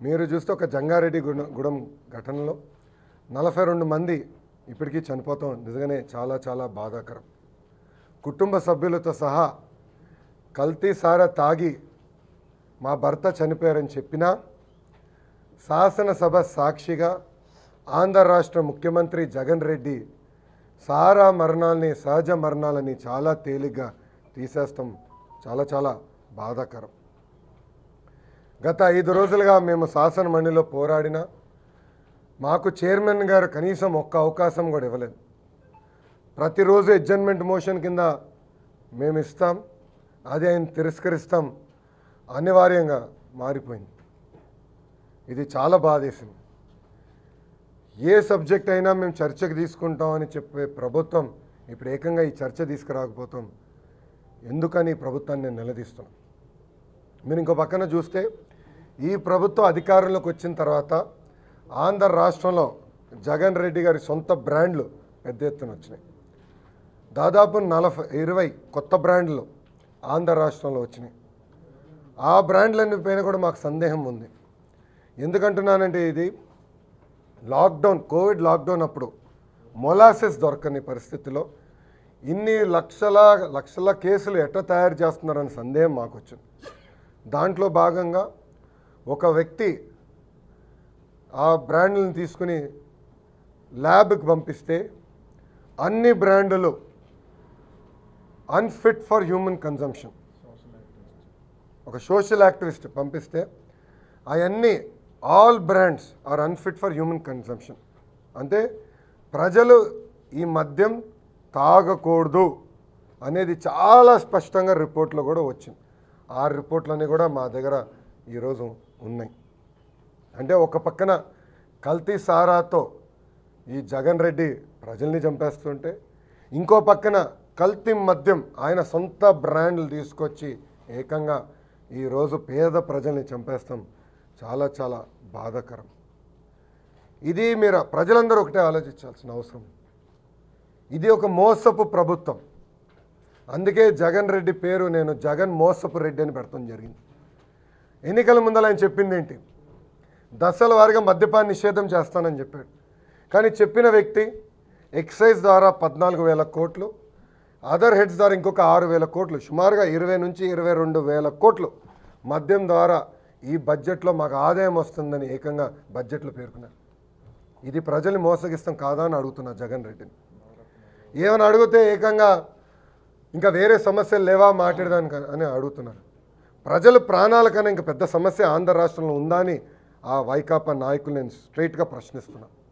మీరు చూస్తే ఒక జంగారెడ్డి గుణ- గూడెం ఘటనలో నలభై రెండు మంది ఇప్పటికీ చనిపోతాం నిజంగానే చాలా చాలా బాధాకరం కుటుంబ సభ్యులతో సహా కల్తీ సారా తాగి మా భర్త చనిపోయారని చెప్పినా శాసనసభ సాక్షిగా ఆంధ్ర రాష్ట్ర ముఖ్యమంత్రి జగన్ రెడ్డి సారా మరణాలని సహజ మరణాలని చాలా తేలిగ్గా తీసేస్తాం చాలా చాలా బాధాకరం గత ఐదు రోజులుగా మేము శాసన మండలిలో పోరాడినా మాకు చైర్మన్ గారు కనీసం ఒక్క అవకాశం కూడా ఇవ్వలేదు ప్రతిరోజు అడ్జర్న్మెంట్ మోషన్ కింద మేము ఇస్తాం అది ఆయన తిరస్కరిస్తాం అనివార్యంగా మారిపోయింది ఇది చాలా బాధేసింది ఏ సబ్జెక్ట్ అయినా మేము చర్చకు తీసుకుంటామని చెప్పే ప్రభుత్వం ఇప్పుడు ఏకంగా ఈ చర్చ తీసుకురాకపోతాం ఎందుకని ఈ ప్రభుత్వాన్ని నేను నిలదీస్తున్నాను మీరు ఇంకో పక్కన చూస్తే ఈ ప్రభుత్వం అధికారంలోకి వచ్చిన తర్వాత ఆంధ్ర రాష్ట్రంలో జగన్ రెడ్డి గారి సొంత బ్రాండ్లు పెద్ద ఎత్తున వచ్చినాయి దాదాపు నలభై ఇరవై కొత్త బ్రాండ్లు ఆంధ్ర రాష్ట్రంలో వచ్చినాయి ఆ బ్రాండ్లన్నీ పైన కూడా మాకు సందేహం ఉంది ఎందుకంటున్నానంటే ఇది లాక్డౌన్ కోవిడ్ లాక్డౌన్ అప్పుడు మొలాసెస్ దొరకని పరిస్థితిలో ఇన్ని లక్షల లక్షల కేసులు ఎట్లా తయారు చేస్తున్నారని సందేహం మాకు వచ్చింది దాంట్లో భాగంగా ఒక వ్యక్తి ఆ బ్రాండ్లను తీసుకుని ల్యాబ్కి పంపిస్తే అన్ని బ్రాండులు అన్ఫిట్ ఫర్ హ్యూమన్ కన్జంప్షన్ ఒక సోషల్ యాక్టివిస్ట్ పంపిస్తే అవన్నీ all brands are unfit for human consumption అంటే ప్రజలు ఈ మద్యం తాగకూడదు అనేది చాలా స్పష్టంగా రిపోర్ట్లో కూడా వచ్చింది ఆ రిపోర్ట్లన్నీ కూడా మా దగ్గర ఈరోజు ఉన్నాయి అంటే ఒక పక్కన కల్తీ సారాతో ఈ జగన్ రెడ్డి ప్రజల్ని చంపేస్తుంటే ఇంకో పక్కన కల్తీ మద్యం ఆయన సొంత బ్రాండ్లు తీసుకొచ్చి ఏకంగా ఈరోజు పేద ప్రజల్ని చంపేస్తాం చాలా చాలా బాధాకరం ఇది మీరు ప్రజలందరూ ఒకటే ఆలోచించాల్సిన అవసరం ఇది ఒక మోసపు ప్రభుత్వం అందుకే జగన్ రెడ్డి పేరు నేను జగన్ మోసపు రెడ్డి అని పెడతాం జరిగింది ఎన్నికల ముందర ఆయన చెప్పింది ఏంటి దశల వారీగా మద్యపాన నిషేధం చేస్తానని చెప్పాడు కానీ చెప్పిన వ్యక్తి ఎక్సైజ్ ద్వారా పద్నాలుగు వేల కోట్లు అదర్ హెడ్స్ ద్వారా ఇంకొక ఆరు వేల కోట్లు సుమారుగా ఇరవై నుంచి ఇరవై రెండు వేల కోట్లు మద్యం ద్వారా ఈ బడ్జెట్లో మాకు ఆదాయం వస్తుందని ఏకంగా బడ్జెట్లో పేర్కొన్నారు ఇది ప్రజల్ని మోసగిస్తాం కాదా అని అడుగుతున్నా జగన్ రెడ్డిని ఏమని అడిగితే ఏకంగా ఇంకా వేరే సమస్యలు లేవా మాట్లాడదానికి అని అడుగుతున్నారు ప్రజల ప్రాణాల కన్నా ఇంకా పెద్ద సమస్య ఆంధ్ర రాష్ట్రంలో ఉందా అని ఆ వైకాపా నాయకులు నేను స్ట్రైట్గా ప్రశ్నిస్తున్నాను